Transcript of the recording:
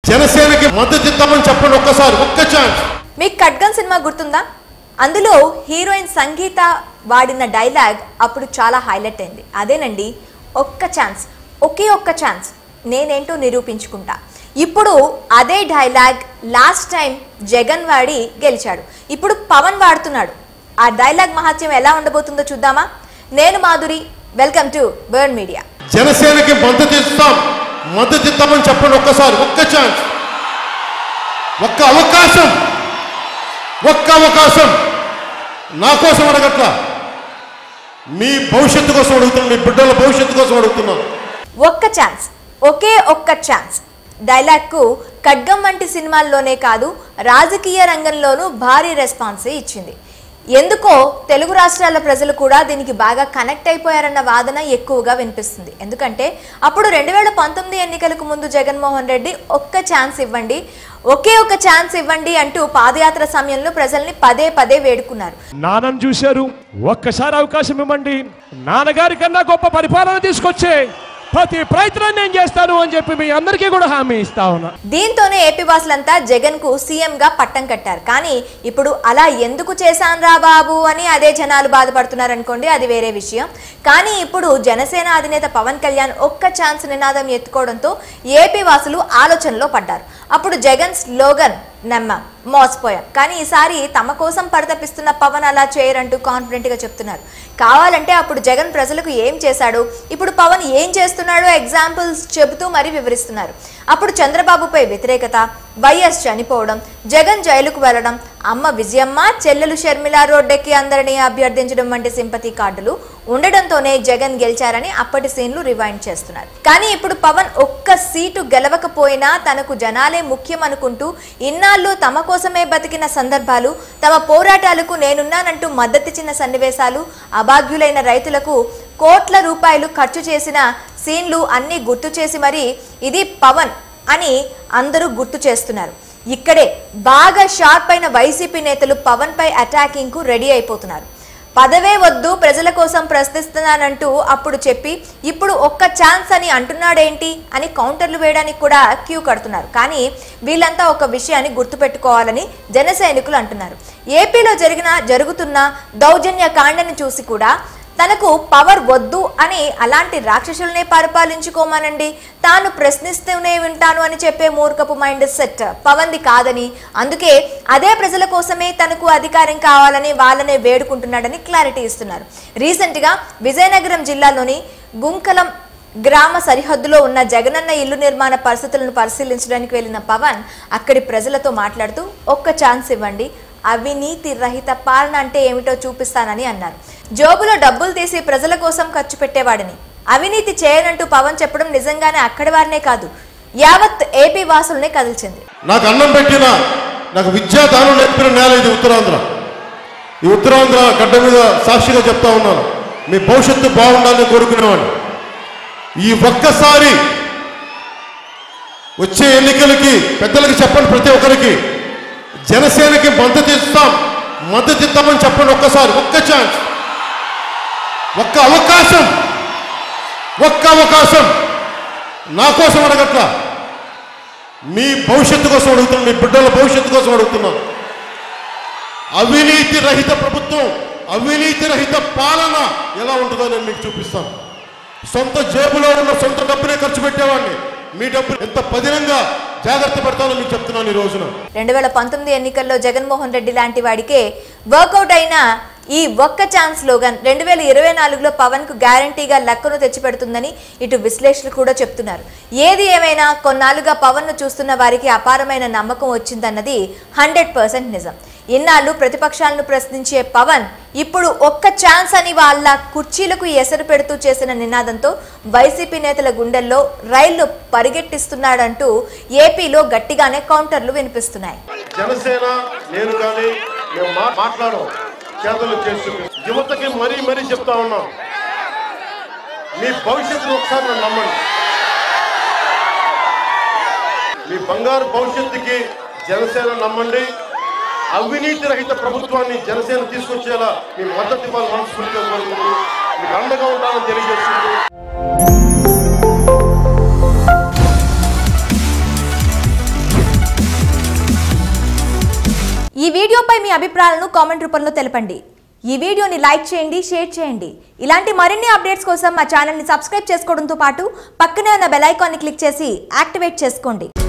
జనసేనకి మద్దతు ఇద్దామని చెప్పండి ఒక్కసారి ఒక్క ఛాన్స్ మీకు ఖడ్గం సినిమా గుర్తుందా అందులో హీరోయిన్ సంగీత వాడిన డైలాగ్ అప్పుడు చాలా హైలైట్ అయింది అదేనండి ఒక్క ఛాన్స్ ఒకే ఒక్క ఛాన్స్ నేనేంటో నిరూపించుకుంటా ఇప్పుడు అదే డైలాగ్ లాస్ట్ టైం జగన్ వాడి గెలిచాడు ఇప్పుడు పవన్ వాడుతున్నాడు ఆ డైలాగ్ మహత్యం ఎలా ఉండబోతుందో చూద్దామా నేను Madhuri welcome to burn media జనసేనకి మద్దతు ఇస్తాం మద్దతు ఇద్దామని చెప్పండి ఒక్కసారి ఒక్క ఛాన్స్ ఒక్క అవకాశం ఒక్క అవకాశం నా కోసం అడగట్ల మీ భవిష్యత్తు కోసం అడుగుతున్నాను మీ బిడ్డల భవిష్యత్తు కోసం అడుగుతున్నాను ఒక్క ఛాన్స్ ఒకే ఒక్క ఛాన్స్ డైలాగ్కు ఖడ్గం వంటి సినిమాల్లోనే కాదు రాజకీయ రంగంలోనూ భారీ రెస్పాన్సే ఇచ్చింది ఎందుకో తెలుగు రాష్ట్రాల ప్రజలు కూడా దీనికి బాగా కనెక్ట్ అయిపోయారన్న వాదన ఎక్కువగా వినిపిస్తుంది ఎందుకంటే అప్పుడు రెండు వేల పంతొమ్మిది ఎన్నికలకు ముందు జగన్మోహన్ రెడ్డి ఒక్క ఛాన్స్ ఇవ్వండి ఒకే ఒక ఛాన్స్ ఇవ్వండి అంటూ పాదయాత్ర సమయంలో ప్రజల్ని పదే పదే వేడుకున్నారు నాన్నను చూశారు ఒక్కసారి అవకాశం ఇవ్వండి నాన్నగారి కన్నా గొప్ప పరిపాలన తీసుకొచ్చే ప్రతి ప్రయత్నం నేను చేస్తాను అని చెప్పి మీ అందరికీ కూడా హామీ ఇస్తా ఉన్నా దీంతోనే ఏపీ వాసులంతా జగన్ కు సీఎం గా పట్టం కట్టారు కానీ ఇప్పుడు అలా ఎందుకు చేశాన్రా బాబు అని అదే జనాలు బాధపడుతున్నారు అనుకోండి అది వేరే విషయం కానీ ఇప్పుడు జనసేన అధినేత పవన్ కళ్యాణ్ ఒక్క ఛాన్స్ నినాదం ఎత్తుకోవడంతో ఏపీ వాసులు ఆలోచనలో పడ్డారు అప్పుడు జగన్ స్లోగన్ నమ్మాం మోసపోయాం కానీ ఈసారి తమ కోసం పరితపిస్తున్న పవన్ అలా చేయరంటూ కాన్ఫిడెంట్ గా చెప్తున్నారు కావాలంటే అప్పుడు జగన్ ప్రజలకు ఏం చేశాడు ఇప్పుడు పవన్ ఏం చేస్తున్నాడో ఎగ్జాంపుల్స్ చెబుతూ మరీ వివరిస్తున్నారు అప్పుడు చంద్రబాబుపై వ్యతిరేకత వైఎస్ చనిపోవడం జగన్ జైలుకు వెళ్లడం అమ్మ విజయమ్మ చెల్లెలు షర్మిల రోడ్డెక్కి అందరినీ అభ్యర్థించడం వంటి సింపతి కార్డులు ఉండడంతోనే జగన్ గెలిచారని అప్పటి సీన్లు రివైండ్ చేస్తున్నారు కానీ ఇప్పుడు పవన్ ఒక్క సీటు గెలవకపోయినా తనకు జనాలే ముఖ్యం అనుకుంటూ ఇన్నాళ్ళు తమ కోసమే బతికిన సందర్భాలు తమ పోరాటాలకు నేనున్నానంటూ మద్దతిచ్చిన సన్నివేశాలు అభాగ్యులైన రైతులకు కోట్ల రూపాయలు ఖర్చు చేసిన సీన్లు అన్నీ గుర్తు చేసి మరి ఇది పవన్ అని అందరూ గుర్తు చేస్తున్నారు ఇక్కడే బాగా షార్ప్ అయిన వైసీపీ నేతలు పవన్ పై అటాకింగ్ కు రెడీ అయిపోతున్నారు పదవే వద్దు ప్రజల కోసం ప్రశ్నిస్తున్నానంటూ అప్పుడు చెప్పి ఇప్పుడు ఒక్క ఛాన్స్ అని అంటున్నాడేంటి అని కౌంటర్లు వేయడానికి కూడా క్యూ కడుతున్నారు కానీ వీళ్ళంతా ఒక విషయాన్ని గుర్తుపెట్టుకోవాలని జన సైనికులు అంటున్నారు ఏపీలో జరిగిన జరుగుతున్న దౌర్జన్య కాండని చూసి కూడా తనకు పవర్ వద్దు అని అలాంటి రాక్షసులనే పరిపాలించుకోమానండి తాను ప్రశ్నిస్తూనే వింటాను అని చెప్పే మూర్ఖపు మైండ్ సెట్ పవన్ది కాదని అందుకే అదే ప్రజల కోసమే తనకు అధికారం కావాలని వాళ్ళనే వేడుకుంటున్నాడని క్లారిటీ ఇస్తున్నారు రీసెంట్గా విజయనగరం జిల్లాలోని గుంకలం గ్రామ సరిహద్దులో ఉన్న జగనన్న ఇల్లు నిర్మాణ పరిస్థితులను పరిశీలించడానికి వెళ్ళిన పవన్ అక్కడి ప్రజలతో మాట్లాడుతూ ఒక్క ఛాన్స్ ఇవ్వండి అవినీతి రహిత పాలన అంటే ఏమిటో చూపిస్తానని అన్నారు జోబులో డబ్బులు తీసి ప్రజల కోసం ఖర్చు పెట్టేవాడిని అవినీతి చేయనంటూ పవన్ చెప్పడం నిజంగానే అక్కడి వారినే కాదు యావత్ ఏపీ వాసులనే కదిల్చింది నాకు అన్నం పెట్టిన నాకు విద్యాదానం నేర్పిన నేల ఇది ఉత్తరాంధ్ర ఈ ఉత్తరాంధ్ర గడ్డ మీద సాక్షిగా చెప్తా ఉన్నాను మీ భవిష్యత్తు బాగుండాలని కోరుకునేవాడిని ఈ ఒక్కసారి వచ్చే ఎన్నికలకి పెద్దలకి చెప్పండి ప్రతి ఒక్కరికి జనసేనకి మద్దతు ఇస్తాం మద్దతు ఇద్దామని చెప్పండి ఒక్కసారి ఒక్క ఛాన్స్ ఒక్క అవకాశం ఒక్క అవకాశం నా కోసం అడగట్లా మీ భవిష్యత్తు కోసం అడుగుతున్నాను మీ బిడ్డల భవిష్యత్తు కోసం అడుగుతున్నాను అవినీతి రహిత ప్రభుత్వం అవినీతి రహిత పాలన ఎలా ఉంటుందో నేను మీకు చూపిస్తాను సొంత జేబులో ఉన్న సొంత డబ్బునే ఖర్చు పెట్టేవాడిని మీ డబ్బు ఎంత పదినంగా జాగ్రత్త పెడతానో మీకు చెప్తున్నాను ఈ రోజున రెండు వేల పంతొమ్మిది ఎన్నికల్లో జగన్మోహన్ రెడ్డి లాంటి వాడికే వర్కౌట్ అయిన ఈ ఒక్క ఛాన్స్ స్లోగన్ రెండు వేల ఇరవై నాలుగులో పవన్ కు గ్యారంటీగా లక్కను తెచ్చిపెడుతుందని ఇటు విశ్లేషకులు కూడా చెప్తున్నారు ఏది ఏమైనా కొన్నాళ్ళుగా పవన్ ను చూస్తున్న వారికి అపారమైన నమ్మకం వచ్చిందన్నది హండ్రెడ్ పర్సెంట్ నిజం ఇన్నాళ్ళు ప్రతిపక్షాలను ప్రశ్నించే పవన్ ఇప్పుడు ఒక్క ఛాన్స్ అని వాళ్ళ కుర్చీలకు ఎసరు పెడుతూ చేసిన నినాదంతో వైసీపీ నేతల గుండెల్లో రైళ్లు పరిగెట్టిస్తున్నాడంటూ ఏపీలో గట్టిగానే కౌంటర్లు వినిపిస్తున్నాయి జనసేన నేను కానీ మేము మా- మాట్లాడం చేతలు చేసి చూపిస్తాం. యువతకి మరీ మరీ చెప్తా ఉన్నాం మీ భవిష్యత్తును ఒకసారి నన్ను నమ్మండి మీ బంగారు భవిష్యత్తుకి జనసేన నమ్మండి అవినీతి రహిత ప్రభుత్వాన్ని జనసేన తీసుకొచ్చేలా మీ మద్దతు ఇవ్వాలి మనస్ఫూర్తిగా కోరుకుంటూ మీకు అండగా ఉంటానని తెలియజేసుకుంటూ ఈ వీడియోపై మీ అభిప్రాయాలను కామెంట్ రూపంలో తెలపండి ఈ వీడియోని లైక్ చేయండి షేర్ చేయండి ఇలాంటి మరిన్ని అప్డేట్స్ కోసం మా ఛానల్ని సబ్స్క్రైబ్ చేసుకోవడంతో పాటు పక్కనే ఉన్న బెల్ ఐకాన్ని క్లిక్ చేసి యాక్టివేట్ చేసుకోండి